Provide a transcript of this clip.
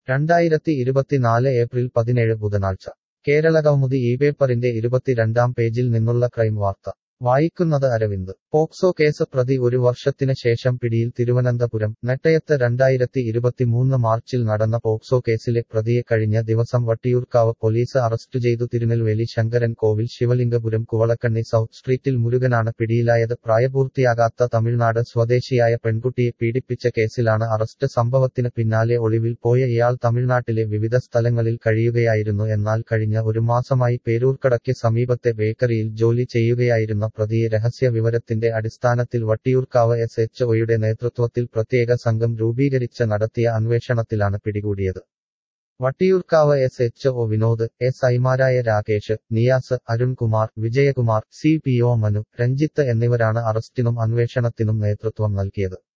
രണ്ടായിരത്തി ഇരുപത്തിനാല് ഏപ്രിൽ പതിനേഴ് ബുധനാഴ്ച കേരളകൗമുദി ഈ പേപ്പറിന്റെ ഇരുപത്തിരണ്ടാം പേജിൽ നിന്നുള്ള ക്രൈം വാർത്ത വായിക്കുന്നത് അരവിന്ദ് പോക്സോ കേസ് പ്രതി ഒരു വർഷത്തിന് ശേഷം പിടിയിൽ തിരുവനന്തപുരം നെട്ടയത്ത് രണ്ടായിരത്തി ഇരുപത്തിമൂന്ന് മാർച്ചിൽ നടന്ന പോക്സോ കേസിലെ പ്രതിയെ കഴിഞ്ഞ ദിവസം വട്ടിയൂർക്കാവ് പോലീസ് അറസ്റ്റ് ചെയ്തു തിരുനെൽവേലി ശങ്കരൻ കോവിൽ ശിവലിംഗപുരം കുവളക്കണ്ണി സൗത്ത് സ്ട്രീറ്റിൽ മുരുകനാണ് പിടിയിലായത് പ്രായപൂർത്തിയാകാത്ത തമിഴ്നാട് സ്വദേശിയായ പെൺകുട്ടിയെ പീഡിപ്പിച്ച കേസിലാണ് അറസ്റ്റ് സംഭവത്തിന് പിന്നാലെ ഒളിവിൽ പോയ ഇയാൾ തമിഴ്നാട്ടിലെ വിവിധ സ്ഥലങ്ങളിൽ കഴിയുകയായിരുന്നു എന്നാൽ കഴിഞ്ഞ ഒരു മാസമായി പേരൂർക്കടയ്ക്ക് സമീപത്തെ ബേക്കറിയിൽ ജോലി ചെയ്യുകയായിരുന്ന പ്രതിയെ രഹസ്യ വിവരത്തിന്റെ അടിസ്ഥാനത്തിൽ വട്ടിയൂർക്കാവ് എസ് എച്ച് ഒയുടെ നേതൃത്വത്തിൽ പ്രത്യേക സംഘം രൂപീകരിച്ച് നടത്തിയ അന്വേഷണത്തിലാണ് പിടികൂടിയത് Vattiyoorkavu S H O Vinod S ഐമാരായ Rakesh Niyas Arunkumar Vijayakumar C P O Manu Ranjith എന്നിവരാണ് അറസ്റ്റിനും അന്വേഷണത്തിനും നേതൃത്വം നൽകിയത്